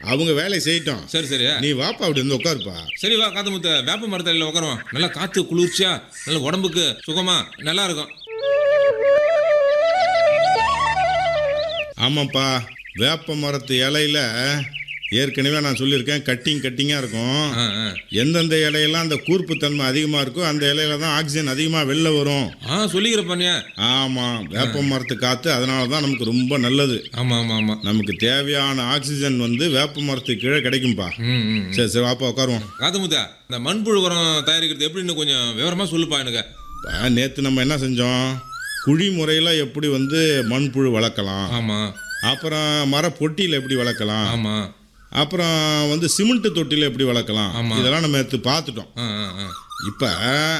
அவங்க வேலையை செய்யட்டும் சரி சரி நீ வாப்பா அப்படி வந்து உட்காருப்பா சரி வா காத்து முத்த வேப்ப மரத்தடியில் உட்காருவோம் நல்லா காத்து குளிர்ச்சியா நல்ல உடம்புக்கு சுகமா நல்லா இருக்கும் ஆமாப்பா வேப்ப மரத்து இலையில ஏற்கனவே நான் சொல்லியிருக்கேன் கட்டிங் கட்டிங்காக இருக்கும் ஆ, ஆ. எந்தெந்த இலையெல்லாம் அந்த கூர்ப்புத்தன்மை அதிகமாக இருக்கோ அந்த இலையில தான் ஆக்சிஜன் அதிகமாக வெளில வரும் ஆ சொல்லிக்கிற பண்ணியா ஆமாம் வேப்ப மரத்து காற்று அதனால தான் நமக்கு ரொம்ப நல்லது ஆமா ஆமா ஆமா நமக்கு தேவையான ஆக்சிஜன் வந்து வேப்ப மரத்துக்கு கீழே கிடைக்கும்பா ம் ம் சரி சரி வாப்பா உட்காருவோம் காத்து முத்த இந்த மண்புழு உரம் தயாரிக்கிறது எப்படின்னு கொஞ்சம் விவரமா சொல்லுப்பா எனக்கு நேற்று நம்ம என்ன செஞ்சோம் குழி முறையில் எப்படி வந்து மண்புழு வளர்க்கலாம் ஆமா அப்புறம் மரப்பொட்டியில் எப்படி வளர்க்கலாம் ஆமா அப்புறம் வந்து சிமெண்ட் தொட்டியில் எப்படி வளர்க்கலாம் ஆமா. இதெல்லாம் நம்ம எடுத்து பார்த்துட்டோம் ஆ ஆ ஆ இப்போ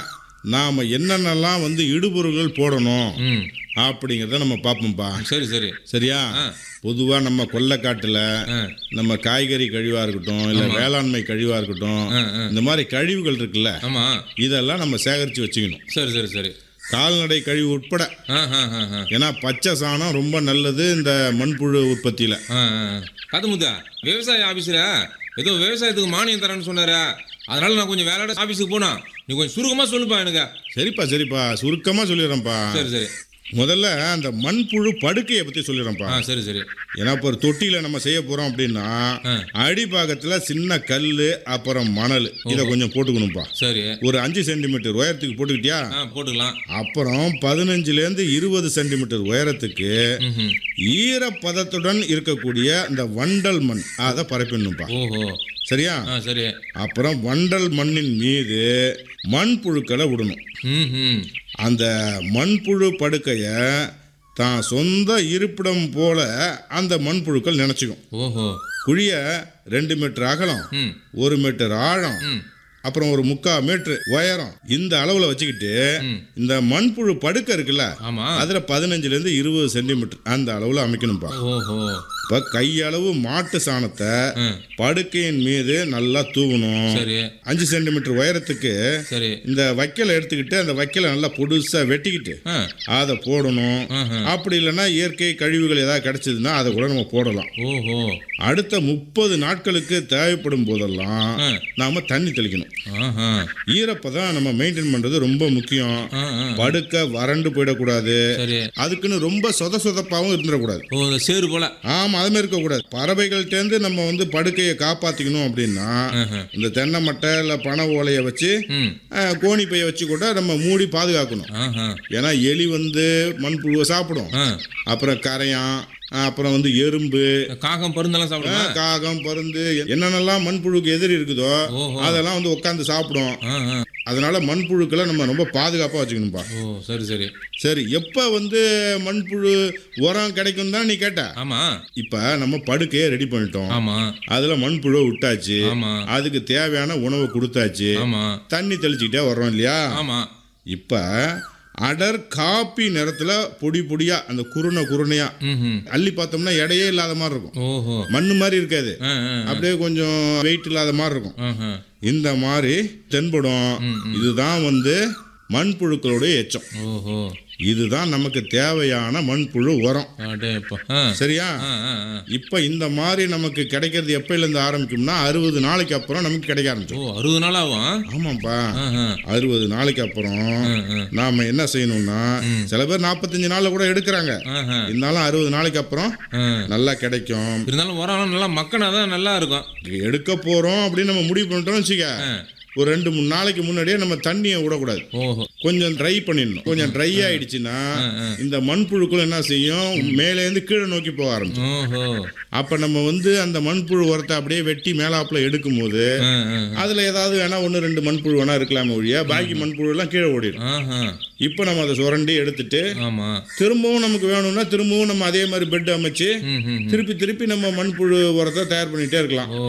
நாம் என்னென்னலாம் வந்து இடுபொருள்கள் போடணும் ம் அப்படிங்கிறத நம்ம பார்ப்போம்ப்பா சரி சரி சரியா ஆ. பொதுவாக நம்ம கொல்லைக்காட்டில் ஆ நம்ம காய்கறி கழிவாக இருக்கட்டும் இல்லை வேளாண்மை கழிவாக இருக்கட்டும் ஆ, ஆ. இந்த மாதிரி கழிவுகள் இருக்குல்ல ஆமா இதெல்லாம் நம்ம சேகரித்து வச்சுக்கணும் சரி சரி சரி கால்நடை கழிவு உட்பட ஆ ஆ ஆ ஆ ஏன்னா பச்சை சாணம் ரொம்ப நல்லது இந்த மண்புழு உற்பத்தியில் ஆ, ஆ, ஆ. காத்து முத்தா விவசாய ஆபீஸ்ல ஏதோ விவசாயத்துக்கு மானியம் தரேன்னு சொன்னாரு அதனால நான் கொஞ்சம் வேலையோட ஆபீஸுக்கு போனா நீ கொஞ்சம் சுருக்கமா சொல்லுப்பா எனக்கு சரிப்பா சரிப்பா சுருக்கமாக சொல்லிடுறேன்ப்பா சரி சரி முதல்ல அந்த மண்புழு படுக்கையை பற்றி சொல்லிடுறேன்ப்பா ஆ சரி சரி ஏன்னா இப்போ ஒரு தொட்டியில் நம்ம செய்ய போகிறோம் அப்படின்னா ஆ. அடிபாகத்தில் சின்ன கல் அப்புறம் மணல் இதை கொஞ்சம் போட்டுக்கணும்ப்பா சரி ஒரு அஞ்சு சென்டிமீட்டர் உயரத்துக்கு போட்டுக்கிட்டியா ஆ போட்டுக்கலாம் அப்புறம் பதினஞ்சுலேருந்து இருபது சென்டிமீட்டர் உயரத்துக்கு ம்ஹும். ஈரப்பதத்துடன் இருக்கக்கூடிய இந்த வண்டல் மண் அதை பரப்பிடணும்ப்பா ஓஹோ சரியா ஆ சரி அப்புறம் வண்டல் மண்ணின் மீது மண்புழுக்களை விடணும் ம் அந்த மண்புழு படுக்கையை தான் சொந்த இருப்பிடம் போல அந்த மண்புழுக்கள் நினச்சிக்கும் ஓஹோ குழியை ரெண்டு மீட்டர் அகலம் ம் ஒரு மீட்டர் ஆழம் ம் அப்புறம் ஒரு முக்கா மீட்டர் உயரம் இந்த அளவில் வச்சுக்கிட்டு ம். இந்த மண்புழு படுக்கை இருக்குல்ல ஆமா அதில் பதினஞ்சுலேருந்து இருபது சென்டிமீட்டர் அந்த அளவில் அமைக்கணும்ப்பா ஓஹோ இப்போ கையளவு மாட்டு சாணத்தை ஆ படுக்கையின் மீது நல்லா தூவணும் சரி அஞ்சு சென்டிமீட்டர் உயரத்துக்கு சரி இந்த வைக்கலை எடுத்துக்கிட்டு அந்த வைக்கலை நல்லா பொடுசாக வெட்டிக்கிட்டு ஆ அதை போடணும் ஆஹா. அப்படி இல்லைன்னா இயற்கை கழிவுகள் ஏதாவது கிடைச்சதுன்னா அதை கூட நம்ம போடலாம் ஓஹோ அடுத்த முப்பது நாட்களுக்கு தேவைப்படும் போதெல்லாம் ஆ நாம தண்ணி தெளிக்கணும் ஆஹா ஈரப்பதம் நம்ம மெயின்டைன் பண்றது ரொம்ப முக்கியம் ஆ ஆ படுக்க வறண்டு போயிடக்கூடாது சரி அதுக்குன்னு ரொம்ப சொத சொதப்பாகவும் இருந்துடக்கூடாது ஓ இந்த சேரு போல ஆமா அது மாதிரி இருக்கக்கூடாது பறவைகள்ட்டேருந்து நம்ம வந்து படுக்கையை காப்பாத்திக்கணும் அப்படின்னா ஆஹா. இந்த தென்னை மட்டை இல்லை பனை ஓலையை வச்சு ம் அஹ், கோணி பையை வச்சு கூட நம்ம மூடி பாதுகாக்கணும் ஆஹா ஏன்னா எலி வந்து மண்புழுவை சாப்பிடும் ஆ அப்புறம் கரையான் அப்புறம் வந்து எறும்பு இந்த காகம் பருந்தெல்லாம் சாப்பிடுமா அஹ், காகம் பருந்து என்னென்னலாம் மண்புழுக்கு எதிரி இருக்குதோ ஓஹோ அதெல்லாம் வந்து உட்காந்து சாப்பிடும் ஆ ஆ அதனால மண்புழுக்களை நம்ம ரொம்ப பாதுகாப்பாக வச்சுக்கணும்ப்பா ஓ சரி சரி சரி எப்போ வந்து மண்புழு உரம் கிடைக்கும் தான் நீ கேட்ட ஆமா இப்போ நம்ம படுக்கையை ரெடி பண்ணிட்டோம் ஆமா அதில் மண்புழுவை விட்டாச்சு ஆமா அதுக்கு தேவையான உணவை கொடுத்தாச்சு ஆமா தண்ணி தெளிச்சுக்கிட்டே வர்றோம் இல்லையா ஆமா இப்போ அடர் காப்பி நிறத்தில் பொடி பொடியாக அந்த குருணை குருணையாக ம் அள்ளி பார்த்தோம்னா எடையே இல்லாத மாதிரி இருக்கும் ஓஹோ மண்ணு மாதிரி இருக்காது ஆ ஆ அப்படியே கொஞ்சம் வெயிட் இல்லாத மாதிரி இருக்கும் ஆஹா. இந்த மாதிரி தென்படும் இதுதான் வந்து மண்புழுக்களுடைய எச்சம் ஓஹோ இதுதான் நமக்கு தேவையான மண்புழு உரம் அடே இப்போ ஆ சரியா ஆ ஆ ஆ. இப்போ இந்த மாதிரி நமக்கு கிடைக்கிறது எப்பயிலேருந்து ஆரம்பிக்கும்னா அறுபது நாளைக்கு அப்புறம் நமக்கு கிடைக்க ஓ ஆரம்பிச்சோம் அறுபது நாள் ஆகும் ஆமாப்பா ஆஹா. அறுபது நாளைக்கு அப்புறம் ஆ, ஆ. நாம என்ன செய்யணும்னா சில பேர் நாற்பத்தஞ்சு நாள்ல கூட எடுக்கிறாங்க ஆஹா. இருந்தாலும் அறுபது நாளைக்கு அப்புறம் ஆ. நல்லா கிடைக்கும் இருந்தாலும் உரம் நல்லா மக்கனா தான் நல்லா இருக்கும் எடுக்க போறோம் அப்படின்னு நம்ம முடிவு பண்ணிட்டோம்னு வச்சுக்க ஆ. ஒரு ரெண்டு மூணு நாளைக்கு முன்னாடியே நம்ம தண்ணியை விடக்கூடாது ஓஹோ கொஞ்சம் ட்ரை பண்ணிடணும் கொஞ்சம் ட்ரை ஆயிடுச்சுன்னா ஆ. இந்த மண்புழுக்கள் என்ன செய்யும் மேலேருந்து கீழே நோக்கி போக ஆரம்பிக்கும் ஓஹோ அப்ப நம்ம வந்து அந்த மண்புழு உரத்தை அப்படியே வெட்டி மேலாப்புல எடுக்கும்போது ஆ ஆ அதுல ஏதாவது வேணா ஒன்று ரெண்டு மண்புழு வேணா இருக்கலாமே ஒழிய பாக்கி மண்புழு எல்லாம் கீழே ஓடிடும் ஆஹா இப்போ நம்ம அதை சுரண்டி எடுத்துட்டு ஆமா திரும்பவும் நமக்கு வேணும்னா திரும்பவும் நம்ம அதே மாதிரி பெட் அமைச்சு ம் ம் திருப்பி திருப்பி நம்ம மண்புழு உரத்தை தயார் பண்ணிட்டே இருக்கலாம்